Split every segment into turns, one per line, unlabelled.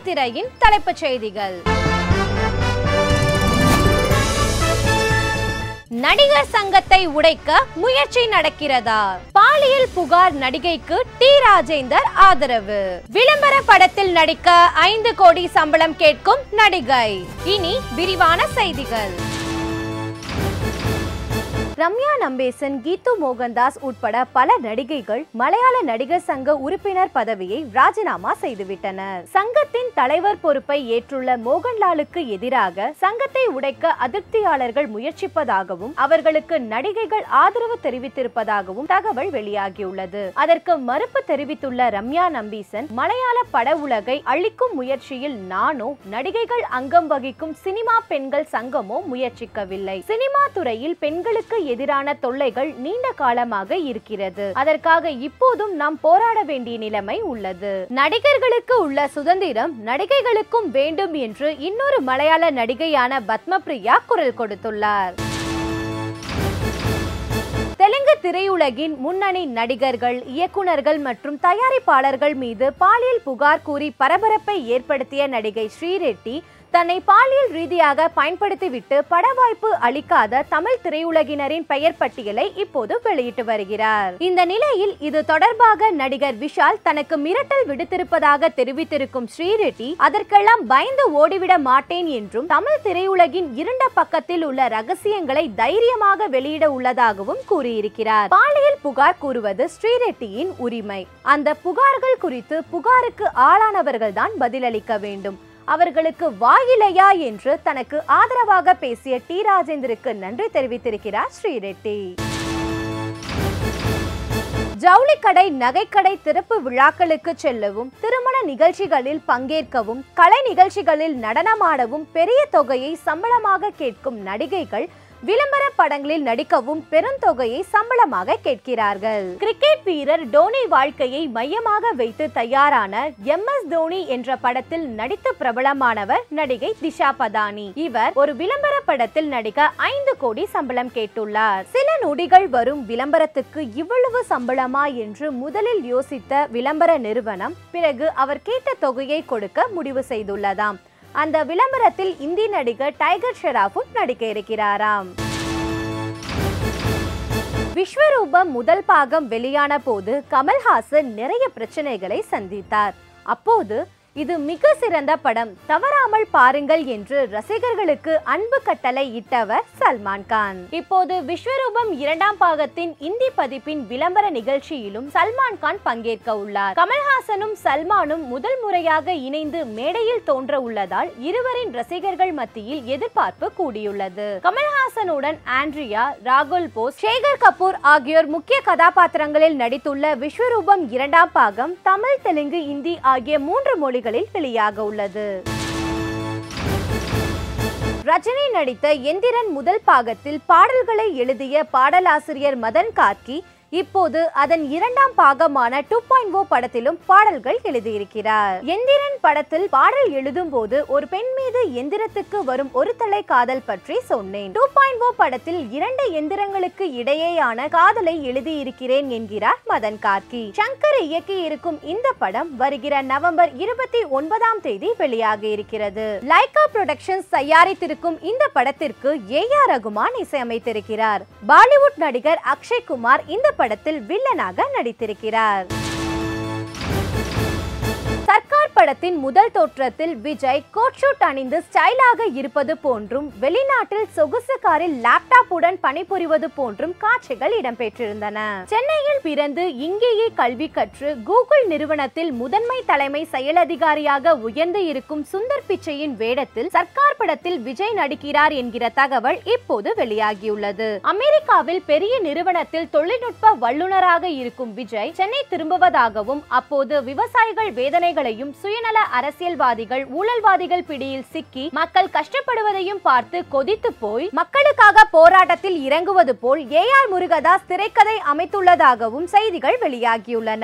திரையின் தலைப்புச் செய்திகள் நடிகர் சங்கத்தை உடைக்க முயற்சி நடக்கிறதா பாலியல் புகார் நடிகைக்கு டி ராஜேந்தர் ஆதரவு விளம்பர படத்தில் நடிக்க ஐந்து கோடி சம்பளம் கேட்கும் நடிகை இனி விரிவான செய்திகள் ரம்யா நம்பேசன் கீது மோகன்தாஸ் உட்பட பல நடிகைகள் மலையாள நடிகர் சங்க உறுப்பினர் பதவியை ராஜினாமா செய்துவிட்டனர் சங்கத்தின் தலைவர் பொறுப்பை ஏற்றுள்ள மோகன்லாலுக்கு எதிராக சங்கத்தை உடைக்க அதிருப்தியாளர்கள் முயற்சிப்பதாகவும் அவர்களுக்கு நடிகைகள் ஆதரவு தெரிவித்திருப்பதாகவும் தகவல் வெளியாகியுள்ளது அதற்கு மறுப்பு தெரிவித்துள்ள ரம்யா நம்பீசன் மலையாள பட உலகை அழிக்கும் முயற்சியில் நானோ நடிகைகள் அங்கம் வகிக்கும் சினிமா பெண்கள் சங்கமோ முயற்சிக்கவில்லை சினிமா துறையில் பெண்களுக்கு எதிரான தொல்லைகள் நீண்ட காலமாக இருக்கிறது அதற்காக இப்போதும் நாம் போராட வேண்டிய நிலைமை உள்ளது நடிகர்களுக்கு உள்ள சுதந்திரம் நடிகைகளுக்கும் வேண்டும் என்று இன்னொரு மலையாள நடிகையான பத்மபிரியா குரல் கொடுத்துள்ளார் தெலுங்கு திரையுலகின் முன்னணி நடிகர்கள் இயக்குனர்கள் மற்றும் தயாரிப்பாளர்கள் மீது பாலியல் புகார் கூறி பரபரப்பை ஏற்படுத்திய நடிகை ஸ்ரீரெட்டி தன்னை பாலியல் ரீதியாக பயன்படுத்திவிட்டு பட வாய்ப்பு அளிக்காத தமிழ் திரையுலகினரின் பெயர் பட்டியலை இப்போது வெளியிட்டு வருகிறார் இந்த நிலையில் இது தொடர்பாக நடிகர் விஷால் தனக்கு மிரட்டல் விடுத்திருப்பதாக தெரிவித்திருக்கும் ஸ்ரீரெட்டி அதற்கெல்லாம் பயந்து ஓடிவிட மாட்டேன் என்றும் தமிழ் திரையுலகின் இருண்ட பக்கத்தில் உள்ள ரகசியங்களை தைரியமாக வெளியிட உள்ளதாகவும் கூறியிருக்கிறார் பாலியல் புகார் கூறுவது ஸ்ரீரெட்டியின் உரிமை அந்த புகார்கள் குறித்து புகாருக்கு ஆளானவர்கள் தான் பதிலளிக்க வேண்டும் அவர்களுக்கு வாயிலையா என்று தனக்கு ஆதரவாக பேசிய டி ராஜேந்தருக்கு நன்றி தெரிவித்திருக்கிறார் ஸ்ரீரெட்டி ஜவுளிக்கடை நகைக்கடை திறப்பு விழாக்களுக்கு செல்லவும் திருமண நிகழ்ச்சிகளில் பங்கேற்கவும் கலை நிகழ்ச்சிகளில் நடனமாடவும் பெரிய தொகையை சம்பளமாக கேட்கும் நடிகைகள் விளம்பர படங்களில் நடிக்கவும் பெருந்தொகையை சம்பளமாக கேட்கிறார்கள் கிரிக்கெட் வீரர் டோனி வாழ்க்கையை மையமாக வைத்து தயாரான எம் எஸ் தோனி என்ற படத்தில் நடித்து பிரபலமானவர் நடிகை திஷா பதானி இவர் ஒரு விளம்பர படத்தில் நடிக்க ஐந்து கோடி சம்பளம் கேட்டுள்ளார் சில நொடிகள் வரும் விளம்பரத்துக்கு இவ்வளவு சம்பளமா என்று முதலில் யோசித்த விளம்பர நிறுவனம் பிறகு அவர் கேட்ட தொகையை கொடுக்க முடிவு செய்துள்ளதாம் அந்த விளம்பரத்தில் இந்தி நடிகர் டைகர் ஷெராஃபும் நடிக்க இருக்கிறாராம் விஸ்வரூபம் முதல் பாகம் வெளியான போது கமல்ஹாசன் நிறைய பிரச்சனைகளை சந்தித்தார் அப்போது இது மிக சிறந்த படம் தவறாமல் பாருங்கள் என்று ரசிகர்களுக்கு அன்பு கட்டளை இட்டவர் சல்மான் கான் இப்போது விஸ்வரூபம் இரண்டாம் பாகத்தின் இந்தி பதிப்பின் விளம்பர நிகழ்ச்சியிலும் சல்மான் கான் பங்கேற்க உள்ளார் கமல்ஹாசனும் சல்மானும் முதல் முறையாக இணைந்து மேடையில் தோன்ற உள்ளதால் இருவரின் ரசிகர்கள் மத்தியில் எதிர்பார்ப்பு கூடியுள்ளது கமல்ஹாசனுடன் ஆண்ட்ரியா ராகுல் போஸ் சேகர் கபூர் ஆகியோர் முக்கிய கதாபாத்திரங்களில் நடித்துள்ள விஸ்வரூபம் இரண்டாம் பாகம் தமிழ் தெலுங்கு இந்தி ஆகிய மூன்று மொழிகளில் வெளியாக உள்ளது ரஜினி நடித்த எந்திரன் முதல் பாகத்தில் பாடல்களை எழுதிய பாடலாசிரியர் மதன் கார்கி இப்போது அதன் இரண்டாம் பாகமான டூ பாயிண்ட் ஓ படத்திலும் பாடல்கள் எழுதியிருக்கிறார் எந்திரன் படத்தில் பாடல் எழுதும் போது ஒரு பெண் மீது எந்திரத்துக்கு வரும் ஒரு தலை காதல் பற்றி சொன்னேன் டூ பாயிண்ட் ஓ படத்தில் இரண்டு எந்திரங்களுக்கு இடையேயான காதலை எழுதியிருக்கிறேன் என்கிறார் மதன் கார்கி சங்கர் இயக்கி இருக்கும் இந்த படம் வருகிற நவம்பர் இருபத்தி ஒன்பதாம் தேதி வெளியாக இருக்கிறது லைகா புரொடக்ஷன்ஸ் தயாரித்திருக்கும் இந்த படத்திற்கு ஏ ஆர் ரகுமான் இசையமைத்திருக்கிறார் பாலிவுட் நடிகர் அக்ஷய் குமார் இந்த படத்தில் வில்லனாக நடித்திருக்கிறார் சர்க்கார் படத்தின் முதல் தோற்றத்தில் விஜய் கோட் ஷூட் அணிந்து ஸ்டைலாக இருப்பது போன்றும் வெளிநாட்டில் சொகுசு காரில் லேப்டாப்புடன் பணிபுரிவது போன்றும் காட்சிகள் இடம்பெற்றிருந்தன சென்னையில் பிறந்து இங்கேயே கல்வி கற்று கூகுள் நிறுவனத்தில் முதன்மை தலைமை செயலதிகாரியாக உயர்ந்து இருக்கும் சுந்தர் பிச்சையின் வேடத்தில் சர்க்கார் படத்தில் விஜய் நடிக்கிறார் என்கிற தகவல் இப்போது வெளியாகியுள்ளது அமெரிக்காவில் பெரிய நிறுவனத்தில் தொழில்நுட்ப வல்லுநராக இருக்கும் விஜய் சென்னை திரும்புவதாகவும் அப்போது விவசாயிகள் வேதனைகளையும் சுயநல அரசியல்வாதிகள் ஊழல்வாதிகள் பிடியில் சிக்கி மக்கள் கஷ்டப்படுவதையும் பார்த்து கொதித்து போய் மக்களுக்காக போராட்டத்தில் இறங்குவது போல் ஏ ஆர் முருகதாஸ் திரைக்கதை அமைத்துள்ளதாகவும் செய்திகள் வெளியாகியுள்ளன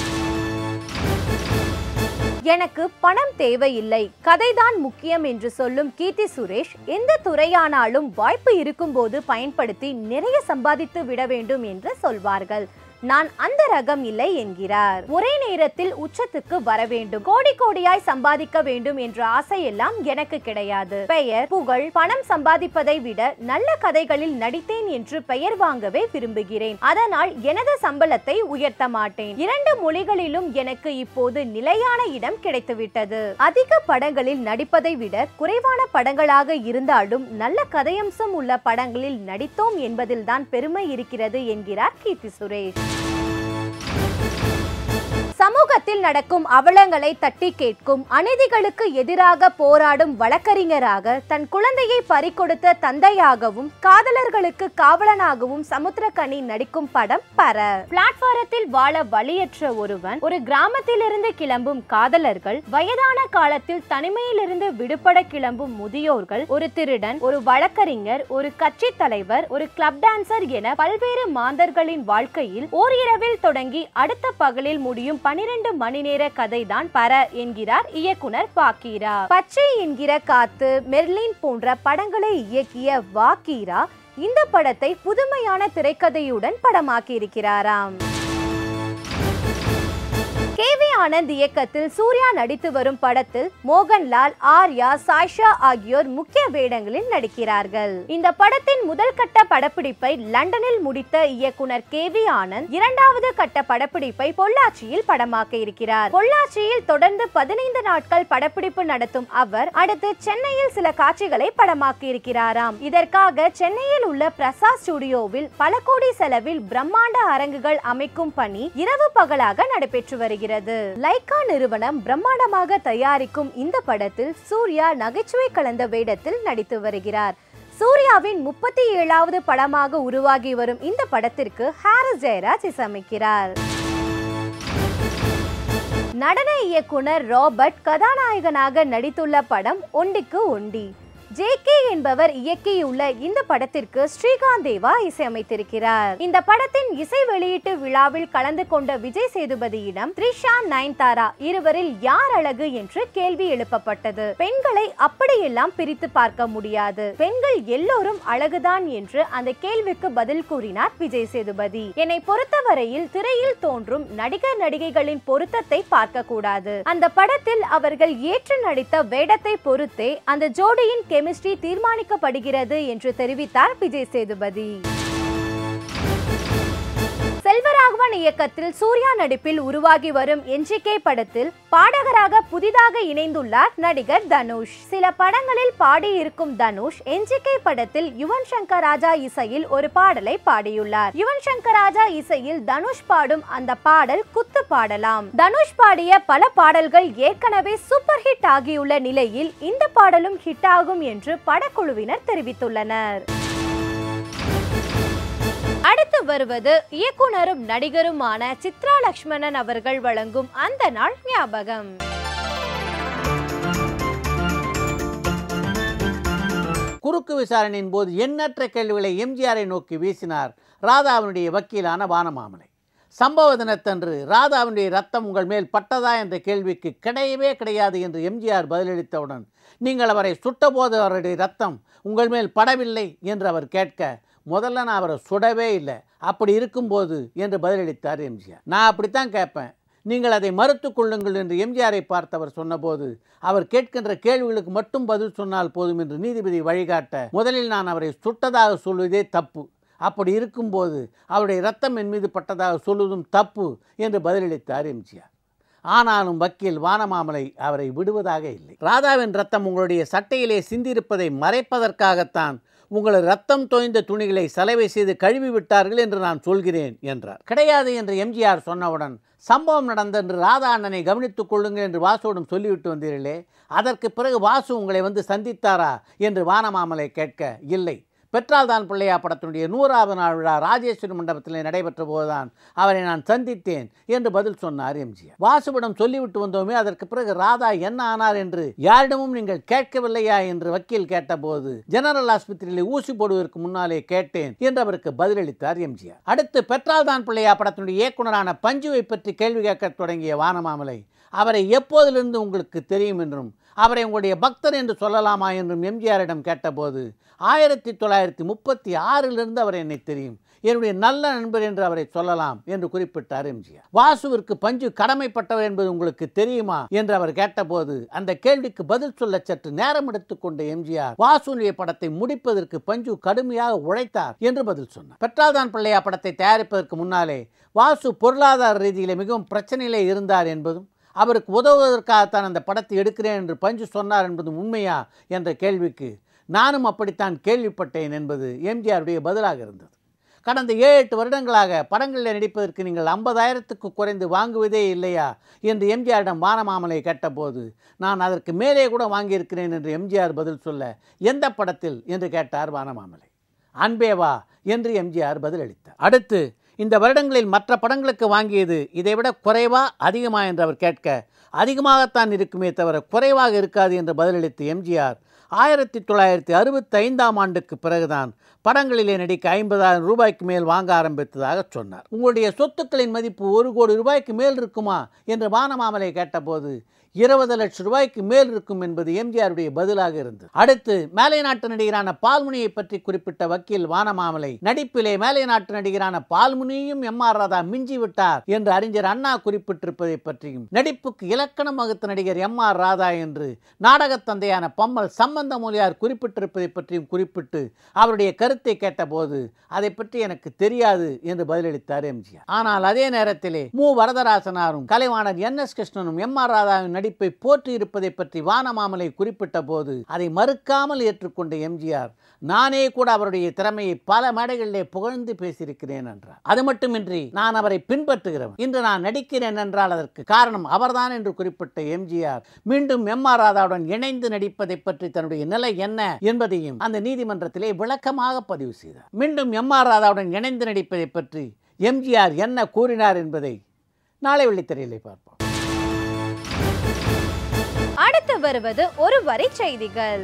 எனக்கு பணம் தேவையில்லை கதைதான் முக்கியம் என்று சொல்லும் கீர்த்தி சுரேஷ் எந்த துறையானாலும் வாய்ப்பு இருக்கும்போது பயன்படுத்தி நிறைய சம்பாதித்து விட வேண்டும் என்று சொல்வார்கள் நான் அந்த ரகம் இல்லை என்கிறார் ஒரே நேரத்தில் உச்சத்துக்கு வர வேண்டும் கோடி கோடியாய் சம்பாதிக்க வேண்டும் என்ற ஆசையெல்லாம் எனக்கு கிடையாது பெயர் புகழ் பணம் சம்பாதிப்பதை விட நல்ல கதைகளில் நடித்தேன் என்று பெயர் வாங்கவே விரும்புகிறேன் அதனால் எனது சம்பளத்தை உயர்த்த மாட்டேன் இரண்டு மொழிகளிலும் எனக்கு இப்போது நிலையான இடம் கிடைத்துவிட்டது அதிக படங்களில் நடிப்பதை விட குறைவான படங்களாக இருந்தாலும் நல்ல கதையம்சம் உள்ள படங்களில் நடித்தோம் என்பதில்தான் பெருமை இருக்கிறது என்கிறார் கீர்த்தி சுரேஷ் சமூகத்தில் நடக்கும் அவலங்களை தட்டி கேட்கும் அநீதிகளுக்கு எதிராக போராடும் வழக்கறிஞராக தன் குழந்தையை பறிகொடுத்த தந்தையாகவும் காதலர்களுக்கு காவலனாகவும் சமுத்திரக்கனி நடிக்கும் படம் பர பிளாட்பாரத்தில் வாழ வழியற்ற ஒருவன் ஒரு கிராமத்திலிருந்து கிளம்பும் காதலர்கள் வயதான காலத்தில் தனிமையிலிருந்து விடுபட கிளம்பும் முதியோர்கள் ஒரு திருடன் ஒரு வழக்கறிஞர் ஒரு கட்சி தலைவர் ஒரு கிளப் டான்சர் என பல்வேறு மாந்தர்களின் வாழ்க்கையில் ஓரிரவில் தொடங்கி அடுத்த பகலில் முடியும் பனிரெண்டு மணி நேர கதைதான் பர என்கிறார் இயக்குனர் பாக்கீரா பச்சை என்கிற காத்து மெர்லின் போன்ற படங்களை இயக்கிய வாக்கீரா இந்த படத்தை புதுமையான திரைக்கதையுடன் படமாக்கியிருக்கிறாராம் கே வி ஆனந்த் இயக்கத்தில் சூர்யா நடித்து வரும் படத்தில் மோகன்லால் ஆர்யா சாய்ஷா ஆகியோர் முக்கிய வேடங்களில் நடிக்கிறார்கள் இந்த படத்தின் முதல் கட்ட படப்பிடிப்பை லண்டனில் முடித்த இயக்குனர் கே வி ஆனந்த் இரண்டாவது கட்ட படப்பிடிப்பை பொள்ளாச்சியில் படமாக்க இருக்கிறார் பொள்ளாச்சியில் தொடர்ந்து பதினைந்து நாட்கள் படப்பிடிப்பு நடத்தும் அவர் அடுத்து சென்னையில் சில காட்சிகளை படமாக்க இருக்கிறாராம் இதற்காக சென்னையில் உள்ள பிரசாத் ஸ்டுடியோவில் பல கோடி செலவில் பிரம்மாண்ட அரங்குகள் அமைக்கும் பணி இரவு பகலாக நடைபெற்று வருகிறது லைகா நிறுவனம் பிரம்மாண்டமாக தயாரிக்கும் இந்த படத்தில் சூர்யா நகைச்சுவை கலந்த வேடத்தில் நடித்து வருகிறார் சூர்யாவின் முப்பத்தி ஏழாவது படமாக உருவாகி வரும் இந்த படத்திற்கு ஹாரிஸ் ஜெயராஜ் இசையமைக்கிறார் நடன இயக்குனர் ராபர்ட் கதாநாயகனாக நடித்துள்ள படம் ஒண்டிக்கு ஒண்டி ஜே கே என்பவர் இயக்கியுள்ள இந்த படத்திற்கு ஸ்ரீகாந்த் தேவா இசையமைத்திருக்கிறார் இந்த படத்தின் இசை வெளியீட்டு விழாவில் கலந்து கொண்ட விஜய் சேதுபதியிடம் த்ரிஷா நயன்தாரா இருவரில் யார் அழகு என்று கேள்வி எழுப்பப்பட்டது பெண்களை அப்படியெல்லாம் பிரித்து பார்க்க முடியாது பெண்கள் எல்லோரும் அழகுதான் என்று அந்த கேள்விக்கு பதில் கூறினார் விஜய் சேதுபதி என்னை பொறுத்தவரையில் திரையில் தோன்றும் நடிகர் நடிகைகளின் பொருத்தத்தை பார்க்க கூடாது அந்த படத்தில் அவர்கள் ஏற்று நடித்த வேடத்தை பொறுத்தே அந்த ஜோடியின் கெமிஸ்ட்ரி தீர்மானிக்கப்படுகிறது என்று தெரிவித்தார் விஜய் சேதுபதி செல்வராகவன் இயக்கத்தில் சூர்யா நடிப்பில் உருவாகி வரும் என்ஜிகே படத்தில் பாடகராக புதிதாக இணைந்துள்ளார் நடிகர் தனுஷ் சில படங்களில் பாடியிருக்கும் தனுஷ் என்ஜிகே படத்தில் யுவன் சங்கர் ராஜா இசையில் ஒரு பாடலை பாடியுள்ளார் யுவன் சங்கர் ராஜா இசையில் தனுஷ் பாடும் அந்த பாடல் குத்து பாடலாம் தனுஷ் பாடிய பல பாடல்கள் ஏற்கனவே சூப்பர் ஹிட் ஆகியுள்ள நிலையில் இந்த பாடலும் ஹிட் ஆகும் என்று படக்குழுவினர் தெரிவித்துள்ளனர் அடுத்து வருவது இயக்குனரும் நடிகருமான சித்ரா லக்ஷ்மணன் அவர்கள் வழங்கும் அந்த நாள் ஞாபகம்
குறுக்கு விசாரணையின் போது எண்ணற்ற கேள்விகளை எம்ஜிஆரை நோக்கி வீசினார் ராதாவினுடைய வக்கீலான வானமாமலை சம்பவ தினத்தன்று ராதாவினுடைய ரத்தம் உங்கள் மேல் பட்டதா என்ற கேள்விக்கு கிடையவே கிடையாது என்று எம்ஜிஆர் பதிலளித்தவுடன் நீங்கள் அவரை சுட்டபோது அவருடைய ரத்தம் உங்கள் மேல் படவில்லை என்று அவர் கேட்க முதல்ல நான் அவரை சுடவே இல்லை அப்படி இருக்கும்போது என்று பதிலளித்தார் எம்ஜிஆர் நான் அப்படித்தான் கேட்பேன் நீங்கள் அதை மறுத்து கொள்ளுங்கள் என்று எம்ஜிஆரை பார்த்தவர் சொன்னபோது அவர் கேட்கின்ற கேள்விகளுக்கு மட்டும் பதில் சொன்னால் போதும் என்று நீதிபதி வழிகாட்ட முதலில் நான் அவரை சுட்டதாக சொல்வதே தப்பு அப்படி இருக்கும்போது அவருடைய ரத்தம் என் மீது பட்டதாக சொல்வதும் தப்பு என்று பதிலளித்தார் எம்ஜிஆர் ஆனாலும் வக்கீல் வானமாமலை அவரை விடுவதாக இல்லை ராதாவின் ரத்தம் உங்களுடைய சட்டையிலே சிந்தியிருப்பதை மறைப்பதற்காகத்தான் உங்களது ரத்தம் தோய்ந்த துணிகளை சலவை செய்து கழுவி விட்டார்கள் என்று நான் சொல்கிறேன் என்றார் கிடையாது என்று எம்ஜிஆர் சொன்னவுடன் சம்பவம் நடந்தென்று ராதா அண்ணனை கவனித்துக் கொள்ளுங்கள் என்று வாசுவிடம் சொல்லிவிட்டு வந்தீர்களே அதற்கு பிறகு வாசு உங்களை வந்து சந்தித்தாரா என்று வானமாமலை கேட்க இல்லை பெற்றால்தான் பிள்ளையா படத்தினுடைய நூறாவது நாள் விழா ராஜேஸ்வரி மண்டபத்தில் நடைபெற்ற போதுதான் அவரை நான் சந்தித்தேன் என்று பதில் சொன்னார் எம்ஜிஆர் வாசுவிடம் சொல்லிவிட்டு வந்தோமே அதற்கு பிறகு ராதா என்ன ஆனார் என்று யாரிடமும் நீங்கள் கேட்கவில்லையா என்று வக்கீல் கேட்டபோது ஜெனரல் ஆஸ்பத்திரியில் ஊசி போடுவதற்கு முன்னாலே கேட்டேன் என்று அவருக்கு பதிலளித்தார் எம்ஜிஆர் அடுத்து பெற்றால்தான் பிள்ளையா படத்தினுடைய இயக்குனரான பஞ்சுவை பற்றி கேள்வி கேட்கத் தொடங்கிய வானமாமலை அவரை எப்போதிலிருந்து உங்களுக்கு தெரியும் என்றும் அவரை உங்களுடைய பக்தர் என்று சொல்லலாமா என்றும் எம்ஜிஆரிடம் கேட்டபோது ஆயிரத்தி தொள்ளாயிரத்தி முப்பத்தி ஆறிலிருந்து அவர் என்னை தெரியும் என்னுடைய நல்ல நண்பர் என்று அவரை சொல்லலாம் என்று குறிப்பிட்டார் எம்ஜிஆர் வாசுவிற்கு பஞ்சு கடமைப்பட்டவர் என்பது உங்களுக்கு தெரியுமா என்று அவர் கேட்டபோது அந்த கேள்விக்கு பதில் சொல்ல சற்று நேரம் எடுத்துக்கொண்ட எம்ஜிஆர் வாசுனுடைய படத்தை முடிப்பதற்கு பஞ்சு கடுமையாக உழைத்தார் என்று பதில் சொன்னார் பெற்றால்தான் பிள்ளையா படத்தை தயாரிப்பதற்கு முன்னாலே வாசு பொருளாதார ரீதியிலே மிகவும் பிரச்சனையிலே இருந்தார் என்பதும் அவருக்கு உதவுவதற்காகத்தான் அந்த படத்தை எடுக்கிறேன் என்று பஞ்சு சொன்னார் என்பதும் உண்மையா என்ற கேள்விக்கு நானும் அப்படித்தான் கேள்விப்பட்டேன் என்பது எம்ஜிஆருடைய பதிலாக இருந்தது கடந்த ஏழு எட்டு வருடங்களாக படங்களில் நடிப்பதற்கு நீங்கள் ஐம்பதாயிரத்துக்கு குறைந்து வாங்குவதே இல்லையா என்று எம்ஜிஆரிடம் வானமாமலை கேட்டபோது நான் அதற்கு மேலே கூட வாங்கியிருக்கிறேன் என்று எம்ஜிஆர் பதில் சொல்ல எந்த படத்தில் என்று கேட்டார் வானமாமலை அன்பேவா என்று எம்ஜிஆர் பதிலளித்தார் அடுத்து இந்த வருடங்களில் மற்ற படங்களுக்கு வாங்கியது இதைவிட குறைவா அதிகமா என்று அவர் கேட்க அதிகமாகத்தான் இருக்குமே தவிர குறைவாக இருக்காது என்று பதிலளித்த எம்ஜிஆர் ஆயிரத்தி தொள்ளாயிரத்தி அறுபத்தி ஐந்தாம் ஆண்டுக்கு பிறகுதான் படங்களிலே நடிக்க ஐம்பதாயிரம் ரூபாய்க்கு மேல் வாங்க ஆரம்பித்ததாக சொன்னார் உங்களுடைய சொத்துக்களின் மதிப்பு ஒரு கோடி ரூபாய்க்கு மேல் இருக்குமா என்று வானமாமலை கேட்டபோது இருபது லட்சம் ரூபாய்க்கு மேல் இருக்கும் என்பது எம்ஜிஆருடைய பதிலாக இருந்தது அடுத்து மேலை நாட்டு நடிகரான பால்முனியை பற்றி குறிப்பிட்ட வக்கீல் வானமாமலை நடிப்பிலே மேலை நாட்டு நடிகரான பால்முனியையும் எம் ஆர் ராதா மிஞ்சி விட்டார் என்று அறிஞர் அண்ணா குறிப்பிட்டிருப்பதை பற்றியும் நடிப்புக்கு இலக்கணம் வகுத்த நடிகர் எம் ஆர் ராதா என்று நாடகத் தந்தையான பம்மல் சம்பந்த மொழியார் குறிப்பிட்டிருப்பதை பற்றியும் குறிப்பிட்டு அவருடைய கருத்தை கேட்டபோது அதை பற்றி எனக்கு தெரியாது என்று பதிலளித்தார் எம்ஜிஆர் ஆனால் அதே நேரத்திலே மு வரதராசனாரும் கலைவாணர் என் எஸ் கிருஷ்ணனும் எம் ஆர் ராதாவின் நடிப்பை போற்றி இருப்பதை பற்றி வானமாமலை குறிப்பிட்ட போது அதை மறுக்காமல் ஏற்றுக்கொண்ட எம்ஜிஆர் நானே கூட அவருடைய திறமையை பல மேடைகளிலே புகழ்ந்து பேசியிருக்கிறேன் என்றார் அது மட்டுமின்றி நான் அவரை பின்பற்றுகிறவன் இன்று நான் நடிக்கிறேன் என்றால் அதற்கு காரணம் அவர்தான் என்று குறிப்பிட்ட எம்ஜிஆர் மீண்டும் எம் ஆர் ராதாவுடன் இணைந்து நடிப்பதை பற்றி தன்னுடைய நிலை என்ன என்பதையும் அந்த நீதிமன்றத்திலே விளக்கமாக பதிவு செய்தார் மீண்டும் எம் ஆர் ராதாவுடன் இணைந்து நடிப்பதை பற்றி எம்ஜிஆர் என்ன கூறினார் என்பதை நாளை வெள்ளித்திரையிலே பார்ப்போம்
அடுத்து வருவது ஒரு வரி செய்திகள்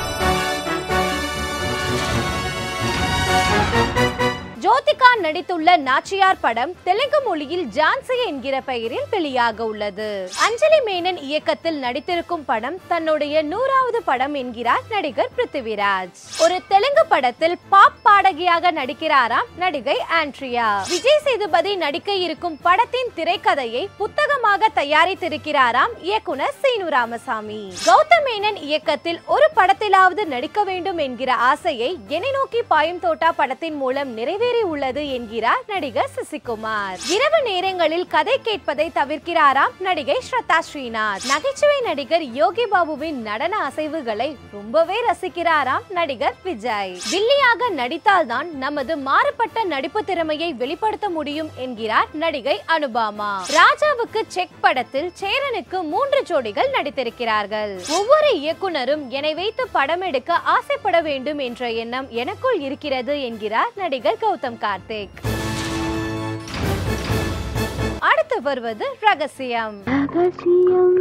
ஜோதிகா நடித்துள்ள நாச்சியார் படம் தெலுங்கு மொழியில் ஜான்சி என்கிற பெயரில் வெளியாக உள்ளது அஞ்சலி மேனன் இயக்கத்தில் நடித்திருக்கும் படம் தன்னுடைய நூறாவது படம் என்கிறார் நடிகர் பிருத்திவிராஜ் ஒரு தெலுங்கு படத்தில் பாப் பாடகியாக நடிக்கிறாராம் நடிகை ஆண்ட்ரியா விஜய் சேதுபதி நடிக்க இருக்கும் படத்தின் திரைக்கதையை புத்தகமாக தயாரித்திருக்கிறாராம் இயக்குனர் சீனு ராமசாமி கௌதம் மேனன் இயக்கத்தில் ஒரு படத்திலாவது நடிக்க வேண்டும் என்கிற ஆசையை என்னை நோக்கி பாயும் தோட்டா படத்தின் மூலம் நிறைவேறி உள்ளது என்கிறார் நடிகர் சசிகுமார் இரவு நேரங்களில் கதை கேட்பதை தவிர்க்கிறாராம் நடிகை ஸ்ரத்தா ஸ்ரீநாத் நகைச்சுவை நடிகர் யோகி பாபுவின் நடன அசைவுகளை ரொம்பவே ரசிக்கிறாராம் நடிகர் விஜய் வில்லியாக நடித்தால்தான் நமது மாறுபட்ட நடிப்பு திறமையை வெளிப்படுத்த முடியும் என்கிறார் நடிகை அனுபாமா ராஜாவுக்கு செக் படத்தில் சேரனுக்கு மூன்று ஜோடிகள் நடித்திருக்கிறார்கள் ஒவ்வொரு இயக்குனரும் என்னை வைத்து படம் எடுக்க ஆசைப்பட வேண்டும் என்ற எண்ணம் எனக்குள் இருக்கிறது என்கிறார் நடிகர் கௌதம் கார்த்திக் அடுத்து வருவது ரகசியம்
ரகசியம்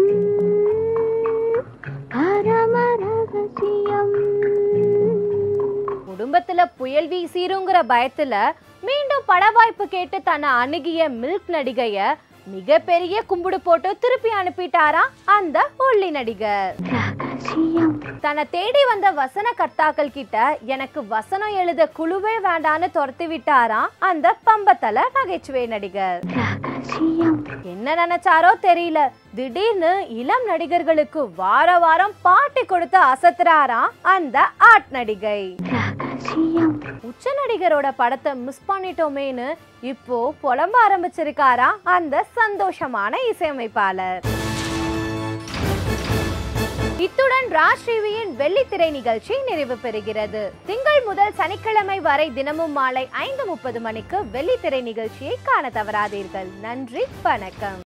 பரம ரகசியம்
குடும்பத்துல புயல் வீசிருங்கிற பயத்துல மீண்டும் பட வாய்ப்பு கேட்டு தன்னை அணுகிய மில்க் நடிகைய மிகப்பெரிய கும்பிடு போட்டு திருப்பி அனுப்பிட்டாரா அந்த ஒல்லி நடிகர்
ரகசியம்
தன்னை தேடி வந்த வசன கர்த்தாக்கள் கிட்ட எனக்கு வசனம் எழுத குழுவே வேண்டான்னு துரத்தி விட்டாராம் அந்த பம்பத்தல நகைச்சுவை நடிகர்
ரகசியம்
என்ன நினைச்சாரோ தெரியல திடீர்னு இளம் நடிகர்களுக்கு வார வாரம் பாட்டி கொடுத்து அசத்துறாராம் அந்த ஆர்ட் நடிகை
ரகசியம்
உச்ச நடிகரோட படத்தை மிஸ் பண்ணிட்டோமேன்னு இப்போ புலம்ப ஆரம்பிச்சிருக்காரா அந்த சந்தோஷமான இசையமைப்பாளர் இத்துடன் ராஜ் டிவியின் வெள்ளித்திரை நிகழ்ச்சி நிறைவு பெறுகிறது திங்கள் முதல் சனிக்கிழமை வரை தினமும் மாலை ஐந்து முப்பது மணிக்கு வெள்ளித்திரை நிகழ்ச்சியை காண தவறாதீர்கள் நன்றி வணக்கம்